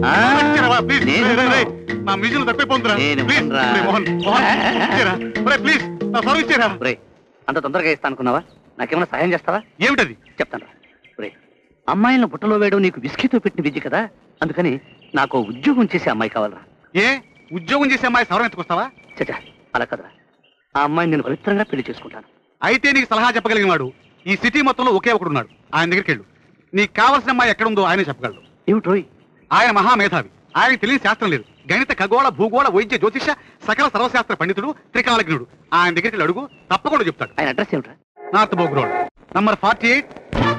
ఆ, ఇచ్చారా, ప్లీజ్ నేను రేయ్, రేయ్, రేయ్, నా మ్యూజియం తప్పిపోతుందిరా నేను ప్లీజ్ ఇవ్వనురా. రేయ్, మోహన్ మోహన్ ఇచ్చారా రేయ్, ప్లీజ్ నా సర్వ్ ఇచ్చారా రే అంత తొందరగా ఇస్తా అనుకున్నావా నాకేమైనా సహాయం చేస్తావా ఏమిటది చెప్తాను రే అమ్మాయిలను బుట్టలో వేయడం నీకు విస్కీతో పెట్టిన విద్య కదా అందుకని నాకు ఓ ఉద్యోగం చేసే అమ్మాయి కావాలరా ఏ ఉద్యోగం చేసే అమ్మాయి సవరం ఎత్తుకొస్తావా చచ్చా అలా కదరా ఆ అమ్మాయిని నేను పవిత్రంగా పెళ్లి చేసుకుంటాను అయితే నీకు సలహా చెప్పగలిగిన వాడు ఈ సిటీ మొత్తంలో ఒకే ఒకడు ఉన్నాడు ఆయన దగ్గరికి వెళ్ళు నీకు కావాల్సిన అమ్మాయి ఎక్కడ ఉందో ఆయనే చెప్పగలడు ఏమిటి రోయ్ ఆయన మహామేధావి ఆయన తెలియని శాస్త్రం లేదు గణిత ఖగోళ భూగోళ వైద్య జ్యోతిష సకల సర్వశాస్త్ర పండితుడు త్రికాలజ్ఞుడు ఆయన దగ్గరికి వెళ్ళి అడుగు తప్పకుండా చెప్తాడు ఆయన అడ్రస్ ఏమిట్రా North Boag Road number forty eight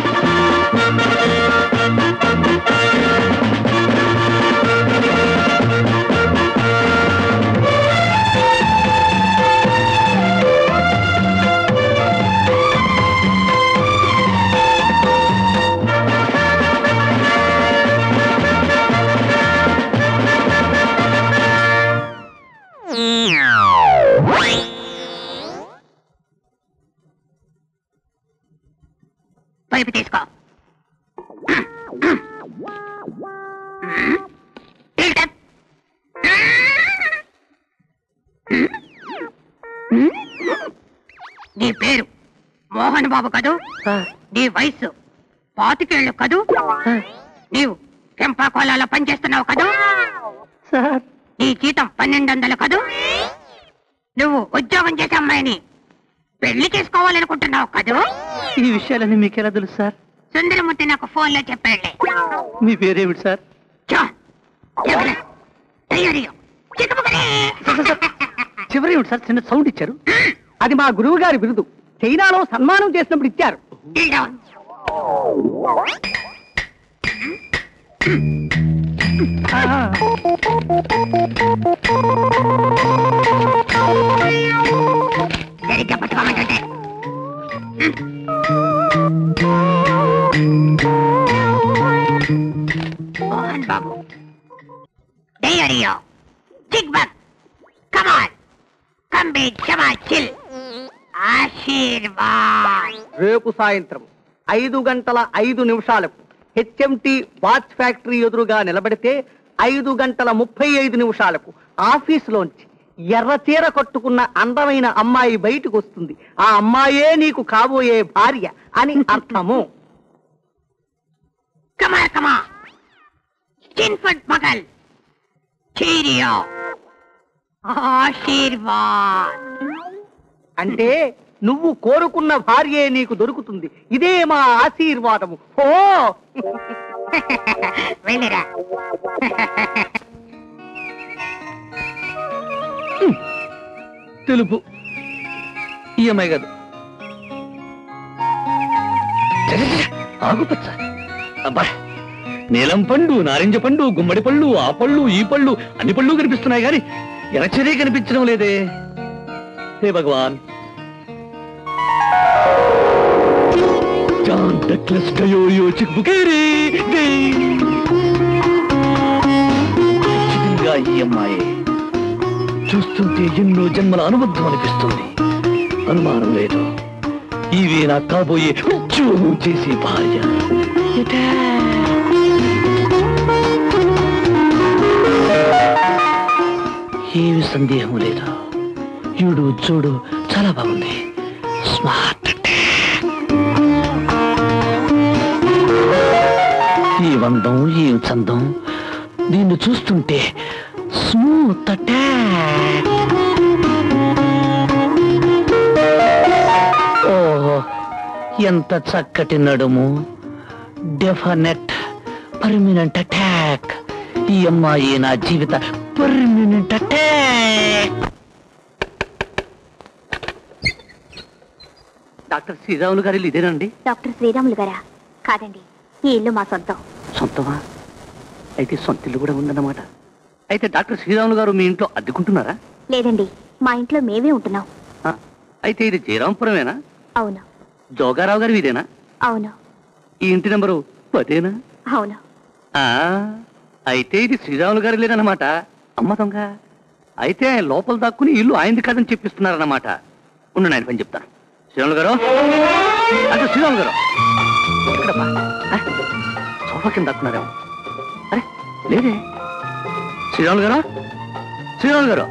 pipe తీసుకో ఫిల్టర్. నీ పేరు మోహన్ బాబు కదూ నీ వయసు పాతికేళ్ళు కదూ నీవు పెంపాకోలాలో పనిచేస్తున్నావు కదూ సార్ నీ జీతం పన్నెండు వందలు కదూ నువ్వు ఉద్యోగం చేసే అమ్మాయిని పెళ్లి చేసుకోవాలనుకుంటున్నావు కదూ ఈ విషయాలన్నీ మీకెలా తెలుసు సార్ సుందరమూర్తి నాకు ఫోన్ లో చెప్పాడులే మీ పేరేమిటి సార్ జాన్ ఎవరు? ధైర్యం. చిక్కుముక్కలే. చివరి ఏమిటి సార్ చిన్న సౌండ్ ఇచ్చారు అది మా గురువు గారి బిరుదు చైనాలో సన్మానం చేసినప్పుడు ఇచ్చారు Kneel down. సరిగ్గా పట్టుకోమంటుంటే మోహన్ బాబు ధైర్యం చిక్బక్ కమాన్ కంబి క్షమా చిల్ ఆశీర్వాద్ రేపు సాయంత్రం ఐదు గంటల ఐదు నిమిషాలకు హెచ్ఎంటి వాచ్ ఫ్యాక్టరీ ఎదురుగా నిలబడితే ఐదు గంటల ముప్పై ఐదు నిమిషాలకు ఆఫీసులోంచి ఎర్ర చీర కట్టుకున్న అందమైన అమ్మాయి బయటకు వస్తుంది ఆ అమ్మాయే నీకు కాబోయే భార్య అని అర్థము కమా కమా చిన్ఫట్ మగల్ చీరియో ఆశీర్వాద్ అంటే నువ్వు కోరుకున్న భార్యే నీకు దొరుకుతుంది ఇదే మా ఆశీర్వాదము ఓ వెళ్ళిరా తెలుపు ఈ అమ్మాయి కాదు ఆకుపచ్చ అబ్బా నీలం పండు నారింజ పండు గుమ్మడి పళ్ళు ఆ పళ్ళు ఈ పళ్ళు అన్ని పళ్ళు కనిపిస్తున్నాయి కానీ ఎనచరే కనిపించడం లేదే హే భగవాన్ జాన్ డక్లస్ డయోయో చిక్బుకేరి డే. ఖచ్చితంగా ఈ అమ్మాయి చూస్తుంటే ఎన్నో జన్మల అనుబంధం అనిపిస్తుంది అనుమానం లేదు ఇవి నా కాబోయే ఉద్యోగం చేసే భార్య ఎటా? ఏమి సందేహం లేదు ఈడు చూడు చాలా బాగుంది స్మార్ట్ ఈ వందం ఈ చందం దీన్ని చూస్తుంటే స్మూత్ అటాక్ ఓహో ఎంత చక్కటి నడుము డెఫినెట్ పర్మినెంట్ అటాక్ ఈ అమ్మాయి నా జీవిత పర్మినెంట్ అటాక్ డాక్టర్ శ్రీరాములు గారి ఇల్లు ఇదేనండి డాక్టర్ శ్రీరాములు గారా కాదండి ఈ ఇల్లు మా సొంతం సొంతమా అయితే సొంత ఇల్లు కూడా ఉందన్నమాట అయితే డాక్టర్ శ్రీరాములు గారు మీ ఇంట్లో అద్దెకుంటున్నారా లేదండి మా ఇంట్లో మేమే ఉంటున్నాం ఆ, అయితే ఇది జయరాంపురమేనా అవును జోగారావు గారి ఇదేనా అవును ఈ ఇంటి నెంబరు పదేనా అవును ఆ, అయితే ఇది శ్రీరాములు గారి లేదన్నమాట అమ్మ దొంగ అయితే ఆయన లోపల దాక్కుని ఇల్లు ఆయనది కాదని చెప్పిస్తున్నారన్నమాట ఉండు ఆయన పని చెప్తాను శ్రీరాములు గారు అంటే శ్రీరాములు గారు ఎక్కడమ్మా ఆ, సోఫా కింద దక్కున్నారేమో అరే లేదే శ్రీరాములు గారు శ్రీరాములు గారు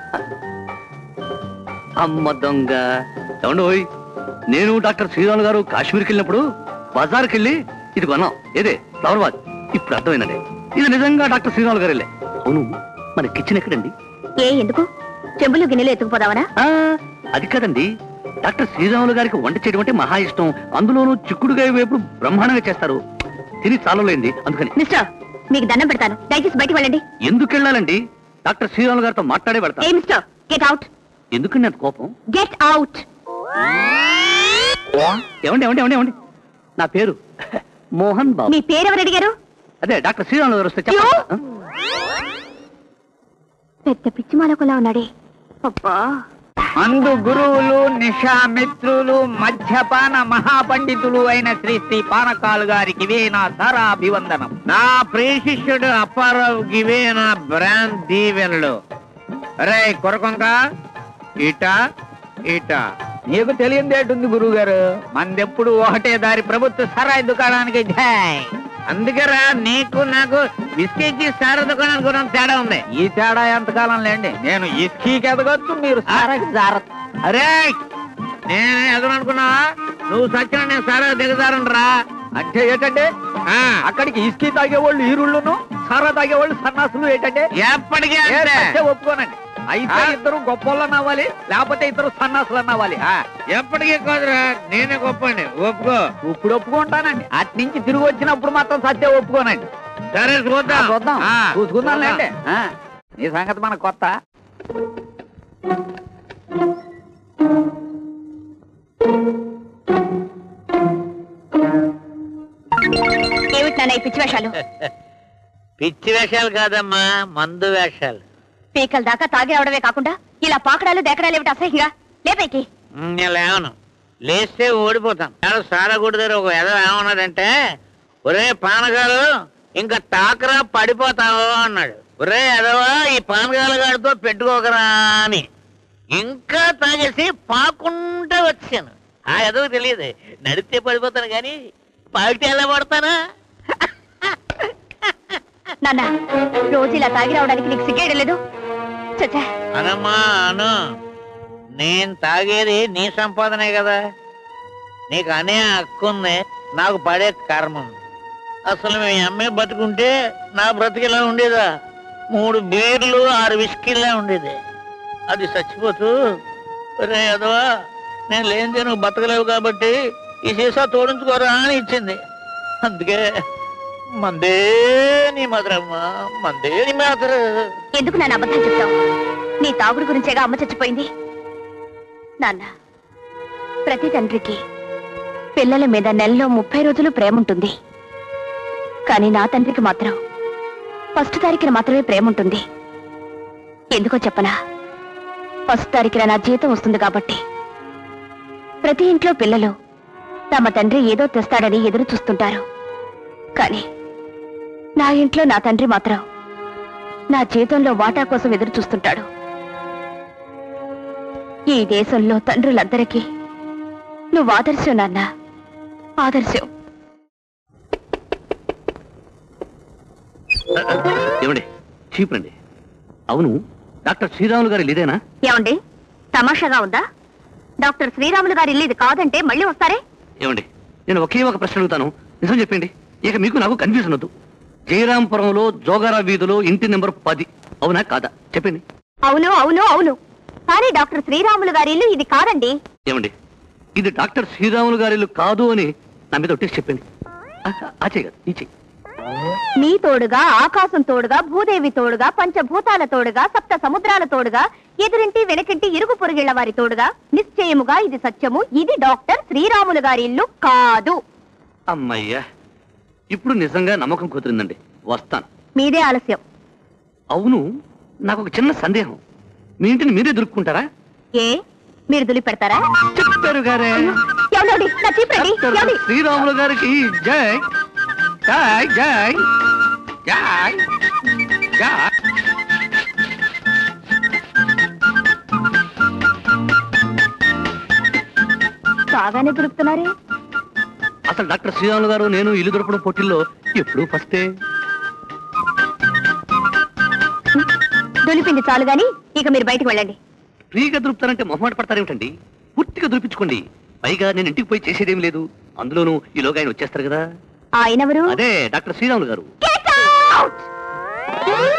అమ్మ దొంగ ఏమండి ఓయ్ నేను డాక్టర్ శ్రీరాములు గారు కాశ్మీర్కి వెళ్ళినప్పుడు బజార్కి వెళ్ళి ఇది కొన్నాం ఏదే ఫ్లవర్ వాజ్ ఇప్పుడు అర్థమైందండి ఇది నిజంగా డాక్టర్ శ్రీరాములు గారు వెళ్ళే అవును మన కిచెన్ ఎక్కడండి ఏ ఎందుకు చెంబులు గిన్నెలు ఎత్తుకుపోదావనా ఆ, అది కాదండి డాక్టర్ శ్రీరాములు గారికి వంట చేయడం అంటే మహా ఇష్టం అందులోనూ చిక్కుడుగాయ వేపుడు బ్రహ్మాండంగా చేస్తారు తిని చాలలేంది అందుకని మిస్టర్ మీకు దండం పెడతాను దయచేసి బయటికి వెళ్ళండి ఎందుకు వెళ్ళాలండి డాక్టర్ శ్రీరాములు గారితో మాట్లాడే ఏ పెడతాను మిస్టర్ గెట్ అవుట్ ఎందుకండి అంత కోపం గెట్ అవుట్ ఏమండి ఏమండి ఏమండి ఏమండి నా పేరు మోహన్ బాబు మీ పేరెవరు అడిగారు అదే డాక్టర్ శ్రీరాములు గారు వస్తే చెప్పండి పెద్ద పిచ్చి మాలకులా ఉన్నాడే అబ్బా అందు గురువులు నిషామిత్రులు మద్యపాన మహాపండితులు అయిన శ్రీ శ్రీ పానకాలు గారికి ఇవే నా ధరాభివందనం నా ప్రియ శిష్యుడు అప్పారావుకి ఇవే నా బ్రాండ్ దీవెనలు రే కొరకొంక ఇట ఇట నీకు తెలియదేటుంది గురువు గారు మందెప్పుడు ఒకటే దారి ప్రభుత్వ సరాయి దుకాణానికి జై అందుకేరా నీకు నాకు విస్కీకి సారా దుకాణానికి కూడా తేడా ఉంది ఈ తేడా ఎంతకాలం లేండి నేను ఇస్కీకి ఎదగొచ్చు మీరు సారాకి జారచ్చు అరే నేను ఎదరనుకున్నా నువ్వు సచిన నేను సారా దిగజారనరా అంటే ఏంటంటే అక్కడికి ఇస్కీ తాగేవాళ్ళు ఈరుళ్ళును సారా తాగేవాళ్ళు సన్నాసులు ఏంటంటే ఎప్పటికీ ఒప్పుకోనండి అయితే ఇద్దరు గొప్పలను అవ్వాలి లేకపోతే ఇద్దరు సన్నాసులు అవ్వాలి ఎప్పటికీ కాదురా నేనే గొప్ప ఒప్పుకో ఇప్పుడు ఒప్పుకుంటానండి అటు నుంచి తిరిగి వచ్చినప్పుడు మాత్రం సత్య ఒప్పుకోనండి సరే చూద్దాం చూద్దాం చూసుకుందాం లేండి నీ సంగతి మన కొత్త ఏమిటి నాన్న ఈ పిచ్చి వేషాలు పిచ్చి వేషాలు కాదమ్మా మందు వేషాలు పీకల దాకా తాగి రావడమే కాకుండా ఇలా పాకడాలు దేకడాలు ఏమిటి అసహ్యంగా లేపైకి నేను లేవను లేస్తే ఓడిపోతాం ఆడ సారగుడి దగ్గర ఒక ఎదవ ఏమన్నాడంటే ఒరే పానగాలు ఇంకా తాకరా పడిపోతావు అన్నాడు ఒరే ఎదవా ఈ పానగాల గాడితో పెట్టుకోకరా అని ఇంకా తాగేసి పాకుంటా వచ్చాను ఆ ఎదవ తెలియదు నడిస్తే పడిపోతాను కానీ పాకితే ఎలా పడతానా నాన్న రోజు ఇలా తాగి రావడానికి నీకు సిగ్గేయడం లేదు చచ్చా అనమ్మా అను నేను తాగేది నీ సంపాదనే కదా నీకు అనే హక్కుంది నాకు పడే కర్మ ఉంది అసలు మీ అమ్మాయి బతుకుంటే నా బ్రతికిలా ఉండేదా మూడు బీర్లు ఆరు విస్కీలా ఉండేది అది చచ్చిపోతూ రే అదవా నేను లేనిదే నువ్వు బతకలేవు కాబట్టి ఈ సీసా తోడించుకోరా అని ఇచ్చింది అందుకే మందే నీ మధురమ్మ మందే నీ మాత్ర ఎందుకు నాన్న అబద్ధం చెప్తావు నీ తాగుడు గురించేగా అమ్మ చచ్చిపోయింది నాన్న ప్రతి తండ్రికి పిల్లల మీద నెలలో ముప్పై రోజులు ప్రేమ ఉంటుంది కానీ నా తండ్రికి మాత్రం ఫస్ట్ తారీఖున మాత్రమే ప్రేమ ఉంటుంది ఎందుకో చెప్పనా ఫస్ట్ తారీఖున నా జీతం వస్తుంది కాబట్టి ప్రతి ఇంట్లో పిల్లలు తమ తండ్రి ఏదో తెస్తాడని ఎదురు చూస్తుంటారు కానీ నా ఇంట్లో నా తండ్రి మాత్రం నా జీతంలో వాటా కోసం ఎదురు చూస్తుంటాడు ఈ దేశంలో తండ్రులందరికీ నువ్వు ఆదర్శం నాన్న ఆదర్శం ఏమండి చీప్ రండి అవును డాక్టర్ శ్రీరాములు గారు ఇదేనా ఏమండి తమాషాగా ఉందా డాక్టర్ శ్రీరాములు గారి ఇల్లు ఇది కాదంటే మళ్ళీ వస్తారే ఏమండి నేను ఒకే ఒక ప్రశ్న అడుగుతాను నిజం చెప్పండి ఇక మీకు నాకు కన్ఫ్యూజన్ వద్దు జయరాంపురంలో జోగారా వీధిలో ఇంటి నెంబర్ పది అవునా కాదా చెప్పండి అవును అవును అవును కానీ డాక్టర్ శ్రీరాములు గారి ఇల్లు ఇది కాదండి ఏమండి ఇది డాక్టర్ శ్రీరాములు గారి ఇల్లు కాదు అని నా మీద ఒట్టేసి చెప్పండి ఆ, ఆ చెయ్యి కాదు ఈ చెయ్యి నీ తోడుగా ఆకాశం తోడుగా భూదేవి తోడుగా పంచభూతాల తోడుగా సప్త సముద్రాల తోడుగా ఎదురింటి వెనకింటి ఇరుగు పొరుగిళ్ల వారి తోడుగా నిశ్చయముగా ఇది సత్యము ఇది డాక్టర్ శ్రీరాములు గారి ఇల్లు కాదు అమ్మయ్యా ఇప్పుడు నిజంగా నమ్మకం కుదిరిందండి వస్తాను మీదే ఆలస్యం అవును నాకు ఒక చిన్న సందేహం మీ ఇంటిని మీరే దొరుకుంటారా ఏ మీరు దులి పెడతారా చెప్పారు గారే ఎవరండి నా చీపండి డాక్టర్ ఎవరి శ్రీరాములు గారికి జై జై జై జై జై బాగానే దొరుకుతున్నారే అసలు డాక్టర్ శ్రీరాములు గారు నేను ఇల్లు దొరకడం పోటీల్లో ఎప్పుడు ఫస్టే దులిపింది చాలు గాని ఇక మీరు బయటకు వెళ్ళండి ఫ్రీగా దొరుకుతారంటే మొహమాట పడతారేమిటండి పూర్తిగా దొరిపించుకోండి పైగా నేను ఇంటికి పోయి చేసేదేం లేదు అందులోనూ ఈలోగా ఆయన వచ్చేస్తారు కదా ఆయనెవరు అదే డాక్టర్ శ్రీరాములు గారు Get out!